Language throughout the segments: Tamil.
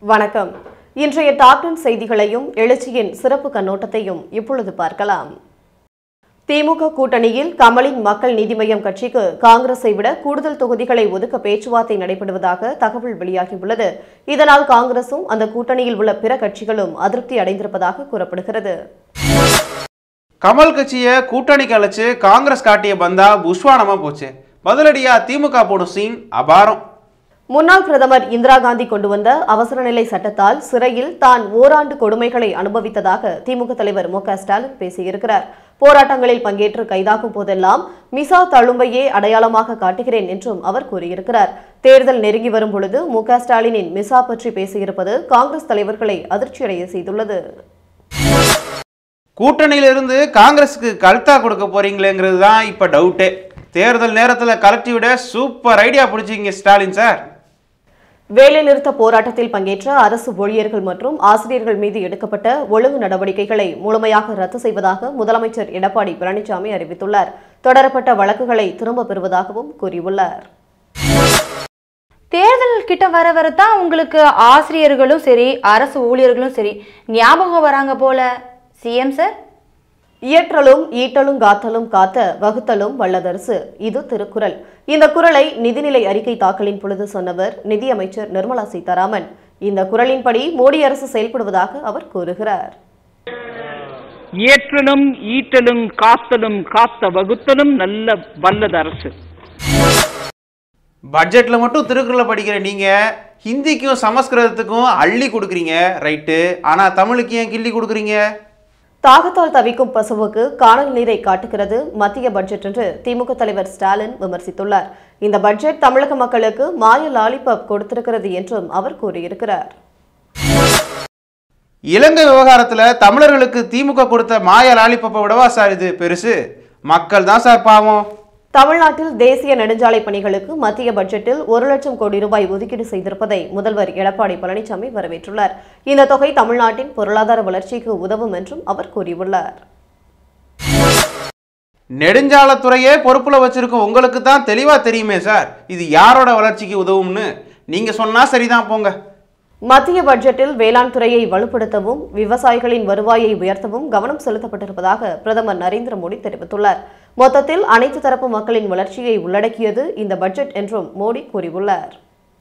வணக்கம் இன்றைய டாப் டென் செய்திகளையும் எழுச்சியின் சிறப்பு கண்ணோட்டத்தையும் இப்பொழுது பார்க்கலாம் திமுக கூட்டணியில் கமலின் மக்கள் நீதி மய்யம் கட்சிக்கு காங்கிரஸை விட கூடுதல் தொகுதிகளை ஒதுக்க பேச்சுவார்த்தை நடைபெறுவதாக தகவல் வெளியாகியுள்ளது இதனால் காங்கிரசும் அந்த கூட்டணியில் உள்ள பிற கட்சிகளும் அதிருப்தி அடைந்திருப்பதாக கூறப்படுகிறது கமல் கட்சியை கூட்டணிக்கு அழைச்சு காங்கிரஸ் காட்டிய பந்தா புஷ்வானமா போச்சு பதிலடியா திமுக போடும் சீன் அபாரம் முன்னாள் பிரதமர் இந்திரா காந்தி கொண்டு வந்த அவசர நிலை சட்டத்தால் சிறையில் தான் ஓராண்டு கொடுமைகளை அனுபவித்ததாக திமுக தலைவர் மு க ஸ்டாலின் பேசியிருக்கிறார் போராட்டங்களில் பங்கேற்று கைதாகும் போதெல்லாம் மிசா தழும்பையே அடையாளமாக காட்டுகிறேன் என்றும் அவர் கூறியிருக்கிறார் தேர்தல் நெருங்கி வரும் பொழுது மு க ஸ்டாலினின் மிசா பற்றி பேசியிருப்பது காங்கிரஸ் தலைவர்களை அதிர்ச்சியடைய செய்துள்ளது கூட்டணியிலிருந்து காங்கிரஸுக்கு கல்தா கொடுக்க போறீங்களேங்கிறது தான் இப்போ டவுட்டே தேர்தல் நேரத்தில் கலட்டி விட சூப்பர் ஐடியா பிடிச்சிங்க ஸ்டாலின் சார் வேலைநிறுத்த போராட்டத்தில் பங்கேற்ற அரசு ஊழியர்கள் மற்றும் ஆசிரியர்கள் மீது எடுக்கப்பட்ட ஒழுங்கு நடவடிக்கைகளை முழுமையாக ரத்து செய்வதாக முதலமைச்சர் எடப்பாடி பழனிசாமி அறிவித்துள்ளார் தொடரப்பட்ட வழக்குகளை திரும்பப் பெறுவதாகவும் கூறியுள்ளார் தேர்தல் கிட்ட வர வர தான் உங்களுக்கு ஆசிரியர்களும் சரி அரசு ஊழியர்களும் சரி ஞாபகம் வராங்க போல சிஎம் சார் இயற்றலும் ஈட்டலும் காத்தலும் காத்த வகுத்தலும் வல்லதரசு இது திருக்குறள் இந்த குறளை நிதிநிலை அறிக்கை தாக்கலின் பொழுது சொன்னவர் நிதியமைச்சர் நிர்மலா சீதாராமன் இந்த குறளின்படி மோடி அரசு செயல்படுவதாக அவர் கூறுகிறார் இயற்றலும் ஈட்டலும் காத்தலும் காத்த வகுத்தலும் நல்ல வல்லது அரசு பட்ஜெட்டில் மட்டும் திருக்குறளை படிக்கிற நீங்கள் ஹிந்திக்கும் சமஸ்கிருதத்துக்கும் அள்ளி கொடுக்குறீங்க ரைட்டு ஆனால் தமிழுக்கு ஏன் கிள்ளி கொடுக்குறீங்க தாகத்தால் தவிக்கும் பசுவுக்கு காணல் நீரை காட்டுகிறது மத்திய பட்ஜெட் என்று திமுக தலைவர் ஸ்டாலின் விமர்சித்துள்ளார் இந்த பட்ஜெட் தமிழக மக்களுக்கு மாய லாலிபப் கொடுத்திருக்கிறது என்றும் அவர் கூறியிருக்கிறார் இலங்கை விவகாரத்தில் தமிழர்களுக்கு திமுக கொடுத்த மாய லாலிப்பப்பை விடவா சார் இது பெருசு மக்கள் தான் சார் பாவம் தமிழ்நாட்டில் தேசிய நெடுஞ்சாலை பணிகளுக்கு மத்திய பட்ஜெட்டில் ஒரு லட்சம் கோடி ரூபாய் ஒதுக்கீடு செய்திருப்பதை முதல்வர் எடப்பாடி பழனிசாமி வரவேற்றுள்ளார் இந்த தொகை தமிழ்நாட்டின் பொருளாதார வளர்ச்சிக்கு உதவும் என்றும் அவர் கூறியுள்ளார் நெடுஞ்சாலத்துறையே பொறுப்புல வச்சிருக்க உங்களுக்கு தான் தெளிவா தெரியுமே சார் இது யாரோட வளர்ச்சிக்கு உதவும்னு நீங்க சொன்னா சரிதான் போங்க மத்திய பட்ஜெட்டில் வேளாண் துறையை வலுப்படுத்தவும் விவசாயிகளின் வருவாயை உயர்த்தவும் கவனம் செலுத்தப்பட்டிருப்பதாக பிரதமர் நரேந்திர மோடி தெரிவித்துள்ளார் மொத்தத்தில் அனைத்து தரப்பு மக்களின் வளர்ச்சியை உள்ளடக்கியது இந்த பட்ஜெட் என்றும் மோடி கூறியுள்ளார்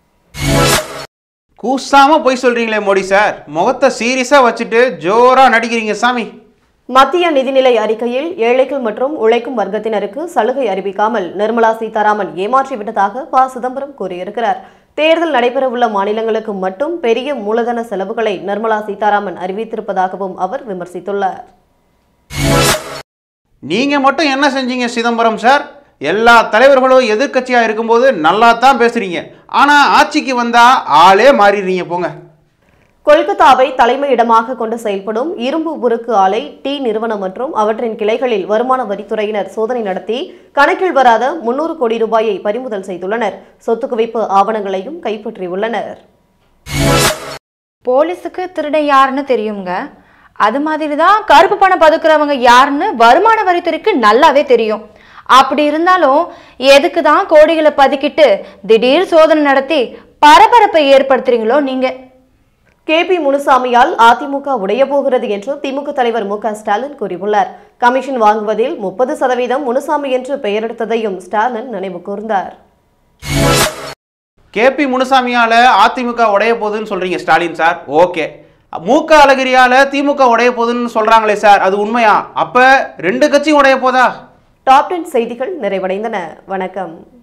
கூசாம போய் சொல்றீங்களே மோடி சார் முகத்தை சீரியஸா வச்சுட்டு ஜோரா நடிக்கிறீங்க சாமி மத்திய நிதிநிலை அறிக்கையில் ஏழைகள் மற்றும் உழைக்கும் வர்க்கத்தினருக்கு சலுகை அறிவிக்காமல் நிர்மலா சீதாராமன் ஏமாற்றிவிட்டதாக ப சிதம்பரம் கூறியிருக்கிறார் தேர்தல் நடைபெறவுள்ள மாநிலங்களுக்கு மட்டும் பெரிய மூலதன செலவுகளை நிர்மலா சீதாராமன் அறிவித்திருப்பதாகவும் அவர் விமர்சித்துள்ளார் நீங்க மட்டும் என்ன செஞ்சீங்க சிதம்பரம் சார் எல்லா தலைவர்களும் எதிர்க்கட்சியா இருக்கும்போது நல்லா தான் பேசுறீங்க ஆனா ஆட்சிக்கு வந்தா ஆளே மாறிடுறீங்க போங்க கொல்கத்தாவை தலைமையிடமாக கொண்டு செயல்படும் இரும்பு உருக்கு ஆலை டீ நிறுவனம் மற்றும் அவற்றின் கிளைகளில் வருமான வரித்துறையினர் சோதனை நடத்தி கணக்கில் வராத முன்னூறு கோடி ரூபாயை பறிமுதல் செய்துள்ளனர் சொத்து குவிப்பு ஆவணங்களையும் கைப்பற்றியுள்ளனர் போலீஸுக்கு திருடன் யாருன்னு தெரியுங்க அது மாதிரி தான் கருப்பு பணம் பதுக்குறவங்க யாருன்னு வருமான வரித்துறைக்கு நல்லாவே தெரியும் அப்படி இருந்தாலும் எதுக்கு தான் கோடிகளை பதுக்கிட்டு திடீர் சோதனை நடத்தி பரபரப்பை ஏற்படுத்துறீங்களோ நீங்க கேபி முனுசாமியால் அதிமுக உடைய போகிறது என்று திமுக தலைவர் மு க ஸ்டாலின் கூறியுள்ளார் கமிஷன் வாங்குவதில் முப்பது சதவீதம் முனுசாமி என்று பெயரெடுத்ததையும் ஸ்டாலின் நினைவு கூர்ந்தார் கேபி முனுசாமியால அதிமுக உடைய போகுதுன்னு சொல்றீங்க ஸ்டாலின் சார் ஓகே மூக்க அழகிரியால திமுக உடைய போகுதுன்னு சொல்றாங்களே சார் அது உண்மையா அப்ப ரெண்டு கட்சியும் உடைய போதா டாப் டென் செய்திகள் நிறைவடைந்தன வணக்கம்